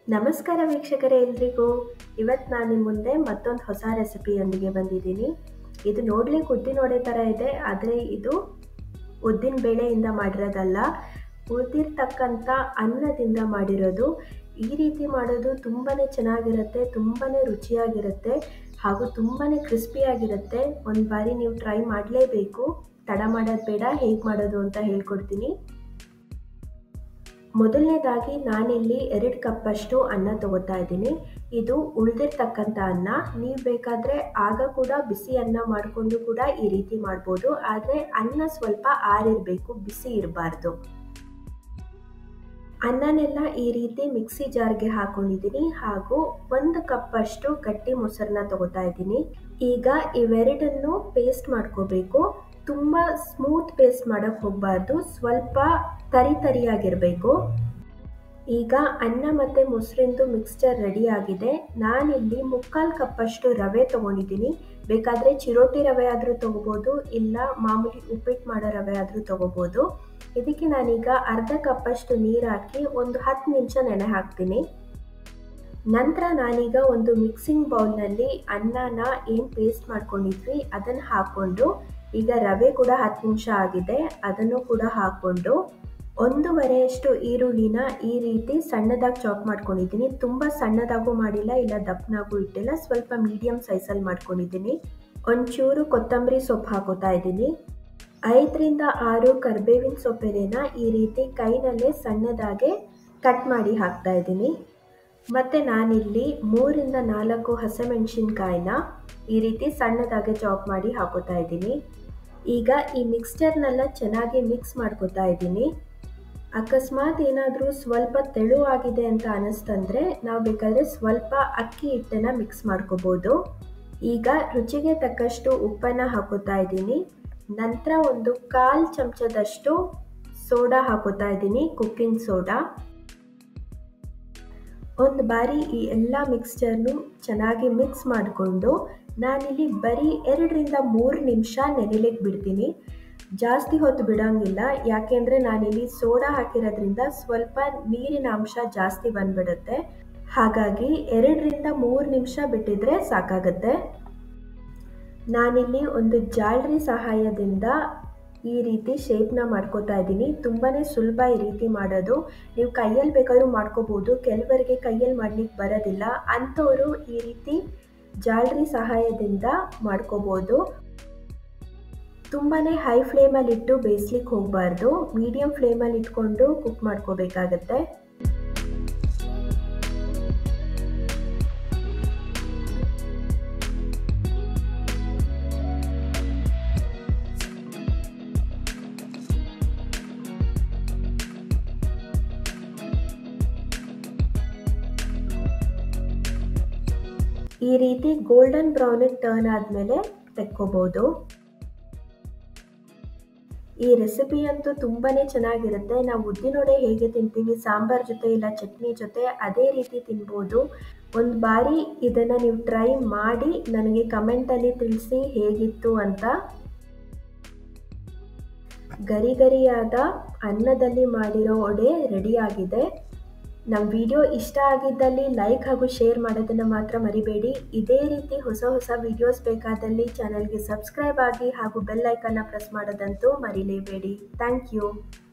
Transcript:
ನಮಸ್ಕಾರ ವೀಕ್ಷಕರೇ ಎಲ್ರಿಗೂ ಇವತ್ತು ನಾನು ನಿಮ್ಮ ಮುಂದೆ ಮತ್ತೊಂದು ಹೊಸ ರೆಸಿಪಿಯೊಂದಿಗೆ ಬಂದಿದ್ದೀನಿ ಇದು ನೋಡ್ಲಿಕ್ಕೆ ಉದ್ದಿನ ವಡೆ ಥರ ಇದೆ ಆದರೆ ಇದು ಉದ್ದಿನ ಬೇಳೆಯಿಂದ ಮಾಡಿರೋದಲ್ಲ ಉಳಿದಿರ್ತಕ್ಕಂಥ ಅನ್ನದಿಂದ ಮಾಡಿರೋದು ಈ ರೀತಿ ಮಾಡೋದು ತುಂಬಾ ಚೆನ್ನಾಗಿರುತ್ತೆ ತುಂಬಾ ರುಚಿಯಾಗಿರುತ್ತೆ ಹಾಗೂ ತುಂಬಾ ಕ್ರಿಸ್ಪಿಯಾಗಿರುತ್ತೆ ಒಂದು ಬಾರಿ ನೀವು ಟ್ರೈ ಮಾಡಲೇಬೇಕು ತಡ ಮಾಡೋದು ಬೇಡ ಹೇಗೆ ಮಾಡೋದು ಅಂತ ಹೇಳ್ಕೊಡ್ತೀನಿ ಮೊದಲನೇದಾಗಿ ನಾನಿಲ್ಲಿ ಎರಡು ಕಪ್ಪಷ್ಟು ಅನ್ನ ತಗೋತಾ ಇದ್ದೀನಿ ಇದು ಉಳಿದಿರ್ತಕ್ಕಂಥ ಅನ್ನ ನೀವು ಬೇಕಾದರೆ ಆಗ ಕೂಡ ಬಿಸಿ ಅನ್ನ ಮಾಡಿಕೊಂಡು ಕೂಡ ಈ ರೀತಿ ಮಾಡ್ಬೋದು ಆದರೆ ಅನ್ನ ಸ್ವಲ್ಪ ಆರಿರಬೇಕು ಬಿಸಿ ಇರಬಾರ್ದು ಅನ್ನನೆಲ್ಲ ಈ ರೀತಿ ಮಿಕ್ಸಿ ಜಾರ್ಗೆ ಹಾಕೊಂಡಿದ್ದೀನಿ ಹಾಗೂ ಒಂದು ಕಪ್ಪಷ್ಟು ಗಟ್ಟಿ ಮೊಸರನ್ನ ತಗೋತಾ ಇದ್ದೀನಿ ಈಗ ಇವೆರಡನ್ನು ಪೇಸ್ಟ್ ಮಾಡ್ಕೋಬೇಕು ತುಂಬ ಸ್ಮೂತ್ ಪೇಸ್ಟ್ ಮಾಡೋಕ್ಕೆ ಹೋಗಬಾರ್ದು ಸ್ವಲ್ಪ ತರಿ ತರಿಯಾಗಿರಬೇಕು ಈಗ ಅನ್ನ ಮತ್ತು ಮೊಸರಿಂದು ಮಿಕ್ಸ್ಚರ್ ರೆಡಿ ಆಗಿದೆ ನಾನಿಲ್ಲಿ ಮುಕ್ಕಾಲು ಕಪ್ಪಷ್ಟು ರವೆ ತೊಗೊಂಡಿದ್ದೀನಿ ಬೇಕಾದರೆ ಚಿರೋಟಿ ರವೆ ಆದರೂ ತೊಗೋಬೋದು ಇಲ್ಲ ಮಾಮೂಲಿ ಉಪ್ಪಿಟ್ಟು ಮಾಡೋ ರವೆ ಆದರೂ ತೊಗೋಬೋದು ಇದಕ್ಕೆ ನಾನೀಗ ಅರ್ಧ ಕಪ್ಪಷ್ಟು ನೀರು ಹಾಕಿ ಒಂದು ಹತ್ತು ನಿಮಿಷ ನೆನೆ ಹಾಕ್ತೀನಿ ನಂತರ ನಾನೀಗ ಒಂದು ಮಿಕ್ಸಿಂಗ್ ಬೌಲ್ನಲ್ಲಿ ಅನ್ನನ ಏನು ಪೇಸ್ಟ್ ಮಾಡ್ಕೊಂಡಿದ್ವಿ ಅದನ್ನು ಹಾಕ್ಕೊಂಡು ಈಗ ರವೆ ಕೂಡ ಹತ್ತು ನಿಮಿಷ ಆಗಿದೆ ಅದನ್ನು ಕೂಡ ಹಾಕ್ಕೊಂಡು ಒಂದೂವರೆಯಷ್ಟು ಈರುಳ್ಳಿನ ಈ ರೀತಿ ಸಣ್ಣದಾಗಿ ಚಾಪ್ ಮಾಡ್ಕೊಂಡಿದ್ದೀನಿ ತುಂಬ ಸಣ್ಣದಾಗೂ ಮಾಡಿಲ್ಲ ಇಲ್ಲ ದಪ್ಪನಾಗೂ ಇಟ್ಟಿಲ್ಲ ಸ್ವಲ್ಪ ಮೀಡಿಯಮ್ ಸೈಜಲ್ಲಿ ಮಾಡ್ಕೊಂಡಿದ್ದೀನಿ ಒಂಚೂರು ಕೊತ್ತಂಬರಿ ಸೊಪ್ಪು ಹಾಕೋತಾ ಇದ್ದೀನಿ ಐದರಿಂದ ಆರು ಕರ್ಬೇವಿನ ಸೊಪ್ಪೆಲೆನ ಈ ರೀತಿ ಕೈನಲ್ಲೇ ಸಣ್ಣದಾಗೆ ಕಟ್ ಮಾಡಿ ಹಾಕ್ತಾ ಇದ್ದೀನಿ ಮತ್ತು ನಾನಿಲ್ಲಿ ಮೂರಿಂದ ನಾಲ್ಕು ಹಸಿಮೆಣಸಿನ್ಕಾಯಿನ ಈ ರೀತಿ ಸಣ್ಣದಾಗೆ ಚಾಪ್ ಮಾಡಿ ಹಾಕೋತಾ ಇದ್ದೀನಿ ಈಗ ಈ ಮಿಕ್ಸ್ಚರ್ನೆಲ್ಲ ಚೆನ್ನಾಗಿ ಮಿಕ್ಸ್ ಮಾಡ್ಕೋತಾ ಇದ್ದೀನಿ ಅಕಸ್ಮಾತ್ ಏನಾದರೂ ಸ್ವಲ್ಪ ತೆಳು ಆಗಿದೆ ಅಂತ ಅನ್ನಿಸ್ತಂದರೆ ನಾವು ಬೇಕಾದರೆ ಸ್ವಲ್ಪ ಅಕ್ಕಿ ಹಿಟ್ಟನ್ನು ಮಿಕ್ಸ್ ಮಾಡ್ಕೋಬೋದು ಈಗ ರುಚಿಗೆ ತಕ್ಕಷ್ಟು ಉಪ್ಪನ್ನು ಹಾಕೋತಾ ಇದ್ದೀನಿ ನಂತರ ಒಂದು ಕಾಲು ಚಮಚದಷ್ಟು ಸೋಡಾ ಹಾಕೋತಾ ಇದ್ದೀನಿ ಕುಕ್ಕಿಂಗ್ ಸೋಡಾ ಒಂದು ಬಾರಿ ಈ ಎಲ್ಲ ಮಿಕ್ಸ್ಚರ್ನು ಚೆನ್ನಾಗಿ ಮಿಕ್ಸ್ ಮಾಡಿಕೊಂಡು ನಾನಿಲ್ಲಿ ಬರೀ ಎರಡರಿಂದ ಮೂರು ನಿಮಿಷ ನೆನೆಲಿಕ್ಕೆ ಬಿಡ್ತೀನಿ ಜಾಸ್ತಿ ಹೊತ್ತು ಬಿಡೋಂಗಿಲ್ಲ ಯಾಕೆಂದರೆ ನಾನಿಲ್ಲಿ ಸೋಡಾ ಹಾಕಿರೋದ್ರಿಂದ ಸ್ವಲ್ಪ ನೀರಿನ ಅಂಶ ಜಾಸ್ತಿ ಬಂದ್ಬಿಡುತ್ತೆ ಹಾಗಾಗಿ ಎರಡರಿಂದ ಮೂರು ನಿಮಿಷ ಬಿಟ್ಟಿದ್ರೆ ಸಾಕಾಗುತ್ತೆ ನಾನಿಲ್ಲಿ ಒಂದು ಜಾಲರಿ ಸಹಾಯದಿಂದ ಈ ರೀತಿ ಶೇಪ್ನ ಮಾಡ್ಕೋತಾ ಇದ್ದೀನಿ ತುಂಬಾ ಸುಲಭ ಈ ರೀತಿ ಮಾಡೋದು ನೀವು ಕೈಯಲ್ಲಿ ಬೇಕಾದ್ರೂ ಮಾಡ್ಕೋಬೋದು ಕೆಲವರಿಗೆ ಕೈಯಲ್ಲಿ ಮಾಡ್ಲಿಕ್ಕೆ ಬರೋದಿಲ್ಲ ಅಂಥವರು ಈ ರೀತಿ ಜಾಲರಿ ಸಹಾಯದಿಂದ ಮಾಡ್ಕೋಬೋದು ತುಂಬಾ ಹೈ ಫ್ಲೇಮಲ್ಲಿ ಇಟ್ಟು ಬೇಯಿಸ್ಲಿಕ್ಕೆ ಹೋಗಬಾರ್ದು ಮೀಡಿಯಮ್ ಫ್ಲೇಮಲ್ಲಿ ಇಟ್ಕೊಂಡು ಕುಕ್ ಮಾಡ್ಕೋಬೇಕಾಗತ್ತೆ ಈ ರೀತಿ ಗೋಲ್ಡನ್ ಬ್ರೌನಿಗೆ ಟರ್ನ್ ಆದಮೇಲೆ ತೆಕ್ಕೋಬೋದು ಈ ರೆಸಿಪಿ ಅಂತೂ ತುಂಬಾ ಚೆನ್ನಾಗಿರುತ್ತೆ ನಾವು ಉದ್ದಿನೊಡೆ ಹೇಗೆ ತಿಂತೀವಿ ಸಾಂಬಾರ್ ಜೊತೆ ಇಲ್ಲ ಚಟ್ನಿ ಜೊತೆ ಅದೇ ರೀತಿ ತಿನ್ಬೋದು ಒಂದು ಬಾರಿ ಇದನ್ನು ನೀವು ಟ್ರೈ ಮಾಡಿ ನನಗೆ ಕಮೆಂಟಲ್ಲಿ ತಿಳಿಸಿ ಹೇಗಿತ್ತು ಅಂತ ಗರಿ ಗರಿಯಾದ ಅನ್ನದಲ್ಲಿ ಮಾಡಿರೋ ಒಡೆ ರೆಡಿಯಾಗಿದೆ ನಮ್ಮ ವಿಡಿಯೋ ಇಷ್ಟ ಆಗಿದ್ದಲ್ಲಿ ಲೈಕ್ ಹಾಗೂ ಶೇರ್ ಮಾಡೋದನ್ನು ಮಾತ್ರ ಮರಿಬೇಡಿ ಇದೇ ರೀತಿ ಹೊಸ ಹೊಸ ವಿಡಿಯೋಸ್ ಬೇಕಾದಲ್ಲಿ ಚಾನಲ್ಗೆ ಸಬ್ಸ್ಕ್ರೈಬ್ ಆಗಿ ಹಾಗೂ ಬೆಲ್ ಐಕನ್ನ ಪ್ರೆಸ್ ಮಾಡೋದಂತೂ ಮರಿಲೇಬೇಡಿ ಥ್ಯಾಂಕ್ ಯು